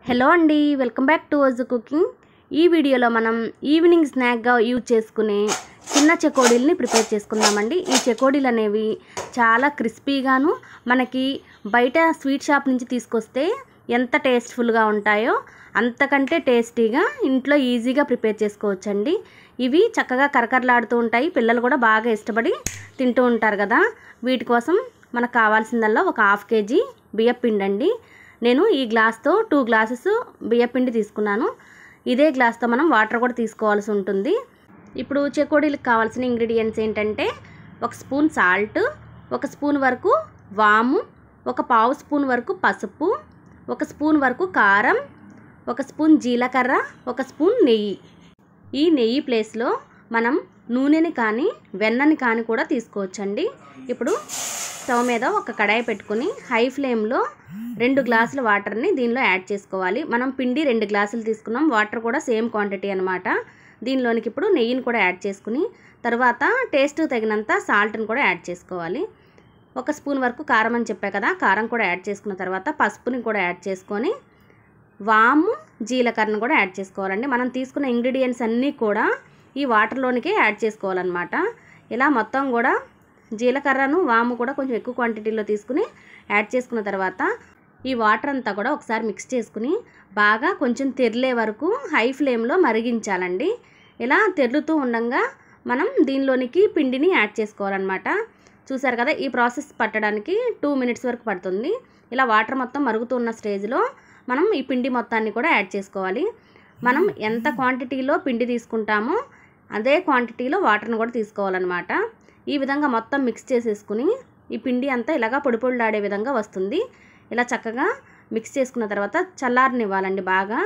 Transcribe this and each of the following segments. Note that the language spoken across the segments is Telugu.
హలో అండి వెల్కమ్ బ్యాక్ టు వజ్ కుకింగ్ ఈ వీడియోలో మనం ఈవినింగ్ స్నాక్గా యూజ్ చేసుకునే చిన్న చెకోడీల్ని ప్రిపేర్ చేసుకుందామండి ఈ చెకోడీలు అనేవి చాలా క్రిస్పీగాను మనకి బయట స్వీట్ షాప్ నుంచి తీసుకొస్తే ఎంత టేస్ట్ఫుల్గా ఉంటాయో అంతకంటే టేస్టీగా ఇంట్లో ఈజీగా ప్రిపేర్ చేసుకోవచ్చండి ఇవి చక్కగా కరకరలాడుతూ ఉంటాయి పిల్లలు కూడా బాగా ఇష్టపడి తింటూ ఉంటారు కదా వీటి కోసం మనకు కావాల్సిందల్లా ఒక హాఫ్ కేజీ బియ్యపిండి అండి నేను ఈ గ్లాస్తో టూ గ్లాసెస్ బియ్యపిండి తీసుకున్నాను ఇదే గ్లాస్తో మనం వాటర్ కూడా తీసుకోవాల్సి ఉంటుంది ఇప్పుడు చెకోడీలకు కావాల్సిన ఇంగ్రీడియంట్స్ ఏంటంటే ఒక స్పూన్ సాల్ట్ ఒక స్పూన్ వరకు వాము ఒక పావు స్పూన్ వరకు పసుపు ఒక స్పూన్ వరకు కారం ఒక స్పూన్ జీలకర్ర ఒక స్పూన్ నెయ్యి ఈ నెయ్యి ప్లేస్లో మనం నూనెని కానీ వెన్నని కానీ కూడా తీసుకోవచ్చండి ఇప్పుడు స్టవ్ మీద ఒక కడాయి పెట్టుకుని హై ఫ్లేమ్లో రెండు గ్లాసుల వాటర్ని దీనిలో యాడ్ చేసుకోవాలి మనం పిండి రెండు గ్లాసులు తీసుకున్నాం వాటర్ కూడా సేమ్ క్వాంటిటీ అనమాట దీనిలోనికి ఇప్పుడు నెయ్యిని కూడా యాడ్ చేసుకుని తర్వాత టేస్ట్ తగినంత సాల్ట్ని కూడా యాడ్ చేసుకోవాలి ఒక స్పూన్ వరకు కారం అని చెప్పా కదా కారం కూడా యాడ్ చేసుకున్న తర్వాత పసుపుని కూడా యాడ్ చేసుకొని వాము జీలకర్రను కూడా యాడ్ చేసుకోవాలండి మనం తీసుకున్న ఇంగ్రీడియంట్స్ అన్నీ కూడా ఈ వాటర్లోనికే యాడ్ చేసుకోవాలన్నమాట ఇలా మొత్తం కూడా జీలకర్రను వాము కూడా కొంచెం ఎక్కువ క్వాంటిటీలో తీసుకుని యాడ్ చేసుకున్న తర్వాత ఈ వాటర్ అంతా కూడా ఒకసారి మిక్స్ చేసుకుని బాగా కొంచెం తెరిలే వరకు హై ఫ్లేమ్లో మరిగించాలండి ఇలా తెరులుతూ ఉండగా మనం దీనిలోనికి పిండిని యాడ్ చేసుకోవాలన్నమాట చూసారు కదా ఈ ప్రాసెస్ పట్టడానికి టూ మినిట్స్ వరకు పడుతుంది ఇలా వాటర్ మొత్తం మరుగుతున్న స్టేజ్లో మనం ఈ పిండి మొత్తాన్ని కూడా యాడ్ చేసుకోవాలి మనం ఎంత క్వాంటిటీలో పిండి తీసుకుంటామో అదే క్వాంటిటీలో వాటర్ని కూడా తీసుకోవాలన్నమాట ఈ విధంగా మొత్తం మిక్స్ చేసేసుకుని ఈ పిండి అంతా ఇలాగా పొడి పొడిలాడే విధంగా వస్తుంది ఇలా చక్కగా మిక్స్ చేసుకున్న తర్వాత చల్లారనివ్వాలండి బాగా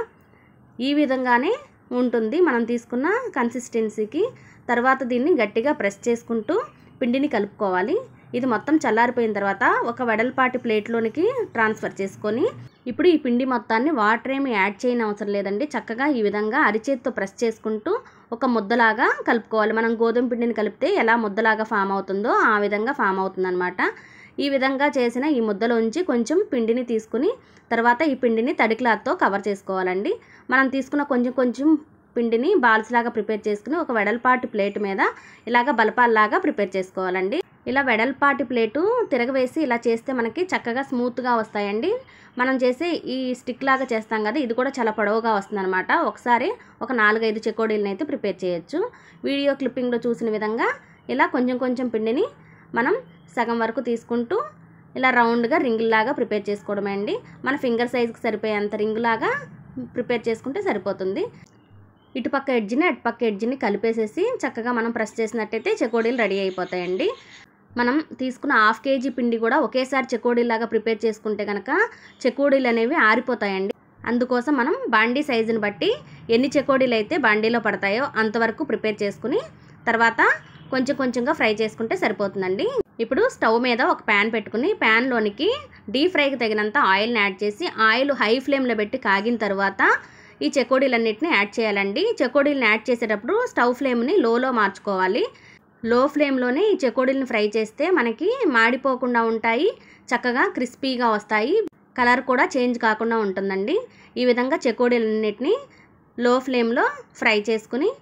ఈ విధంగానే ఉంటుంది మనం తీసుకున్న కన్సిస్టెన్సీకి తర్వాత దీన్ని గట్టిగా ప్రెస్ చేసుకుంటూ పిండిని కలుపుకోవాలి ఇది మొత్తం చల్లారిపోయిన తర్వాత ఒక వెడల్పాటి ప్లేట్లోనికి ట్రాన్స్ఫర్ చేసుకొని ఇప్పుడు ఈ పిండి మొత్తాన్ని వాటర్ ఏమి యాడ్ చేయని అవసరం లేదండి చక్కగా ఈ విధంగా అరిచేతితో ప్రెస్ చేసుకుంటూ ఒక ముద్దలాగా కలుపుకోవాలి మనం గోధుమ పిండిని కలిపితే ఎలా ముద్దలాగా ఫామ్ అవుతుందో ఆ విధంగా ఫామ్ అవుతుందన్నమాట ఈ విధంగా చేసిన ఈ ముద్దలోంచి కొంచెం పిండిని తీసుకుని తర్వాత ఈ పిండిని తడి క్లాత్తో కవర్ చేసుకోవాలండి మనం తీసుకున్న కొంచెం కొంచెం పిండిని బాల్స్ లాగా ప్రిపేర్ చేసుకుని ఒక వెడల్పాటి ప్లేట్ మీద ఇలాగ బలపాల్లాగా ప్రిపేర్ చేసుకోవాలండి ఇలా వెడల్పాటి ప్లేటు తిరగవేసి ఇలా చేస్తే మనకి చక్కగా స్మూత్గా వస్తాయండి మనం చేసే ఈ స్టిక్ లాగా చేస్తాం కదా ఇది కూడా చాలా పొడవుగా వస్తుందన్నమాట ఒకసారి ఒక నాలుగైదు చెకోడీలను అయితే ప్రిపేర్ చేయొచ్చు వీడియో క్లిప్పింగ్లో చూసిన విధంగా ఇలా కొంచెం కొంచెం పిండిని మనం సగం వరకు తీసుకుంటూ ఇలా రౌండ్గా రింగుల్లాగా ప్రిపేర్ చేసుకోవడమే అండి మన ఫింగర్ సైజ్కి సరిపోయేంత రింగులాగా ప్రిపేర్ చేసుకుంటే సరిపోతుంది ఇటుపక్క ఎడ్జిని అటుపక్క ఎడ్జిని కలిపేసేసి చక్కగా మనం ప్రెస్ చేసినట్టయితే చెకోడీలు రెడీ అయిపోతాయండి మనం తీసుకున్న హాఫ్ కేజీ పిండి కూడా ఒకేసారి చెకోడీలాగా ప్రిపేర్ చేసుకుంటే కనుక చెకోడీలు అనేవి ఆరిపోతాయండి అందుకోసం మనం బాండీ సైజుని బట్టి ఎన్ని చెకోడీలు అయితే బాండీలో పడతాయో అంతవరకు ప్రిపేర్ చేసుకుని తర్వాత కొంచెం కొంచెంగా ఫ్రై చేసుకుంటే సరిపోతుందండి ఇప్పుడు స్టవ్ మీద ఒక ప్యాన్ పెట్టుకుని ప్యాన్లోనికి డీప్ ఫ్రైకి తగినంత ఆయిల్ని యాడ్ చేసి ఆయిల్ హై ఫ్లేమ్లో పెట్టి కాగిన తర్వాత ఈ చెకోడీలన్నిటిని యాడ్ చేయాలండి చెకోడీలను యాడ్ చేసేటప్పుడు స్టవ్ ఫ్లేమ్ని లోలో మార్చుకోవాలి లో ఫ్లేమ్లోనే ఈ చెకోడీలను ఫ్రై చేస్తే మనకి మాడిపోకుండా ఉంటాయి చక్కగా క్రిస్పీగా వస్తాయి కలర్ కూడా చేంజ్ కాకుండా ఉంటుందండి ఈ విధంగా చెకోడీలన్నిటిని లో ఫ్లేమ్లో ఫ్రై చేసుకుని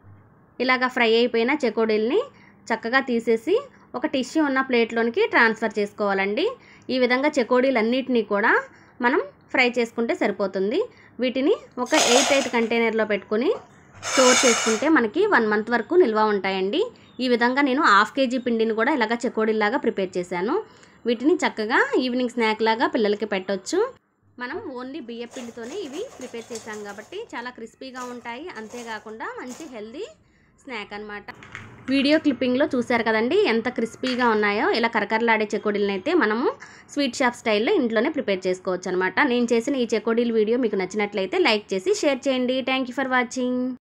ఇలాగ ఫ్రై అయిపోయిన చెకోడీల్ని చక్కగా తీసేసి ఒక టిష్యూ ఉన్న ప్లేట్లోనికి ట్రాన్స్ఫర్ చేసుకోవాలండి ఈ విధంగా చెకోడీలన్నిటినీ కూడా మనం ఫ్రై చేసుకుంటే సరిపోతుంది వీటిని ఒక ఎయిట్ ఎయిట్ కంటైనర్లో పెట్టుకుని స్టోర్ చేసుకుంటే మనకి వన్ మంత్ వరకు నిల్వ ఉంటాయండి ఈ విధంగా నేను హాఫ్ కేజీ పిండిని కూడా ఇలాగ చెకోడీలాగా ప్రిపేర్ చేశాను వీటిని చక్కగా ఈవినింగ్ స్నాక్ లాగా పిల్లలకి పెట్టొచ్చు మనం ఓన్లీ బియ్య పిండితోనే ఇవి ప్రిపేర్ చేసాం కాబట్టి చాలా క్రిస్పీగా ఉంటాయి అంతేకాకుండా మంచి హెల్దీ స్నాక్ అనమాట వీడియో క్లిప్పింగ్లో చూశారు కదండి ఎంత క్రిస్పీగా ఉన్నాయో ఇలా కరకరలాడే చెకోడీలను అయితే మనము స్వీట్ షాప్ స్టైల్లో ఇంట్లోనే ప్రిపేర్ చేసుకోవచ్చు అనమాట నేను చేసిన ఈ చెకోడీల వీడియో మీకు నచ్చినట్లయితే లైక్ చేసి షేర్ చేయండి థ్యాంక్ ఫర్ వాచింగ్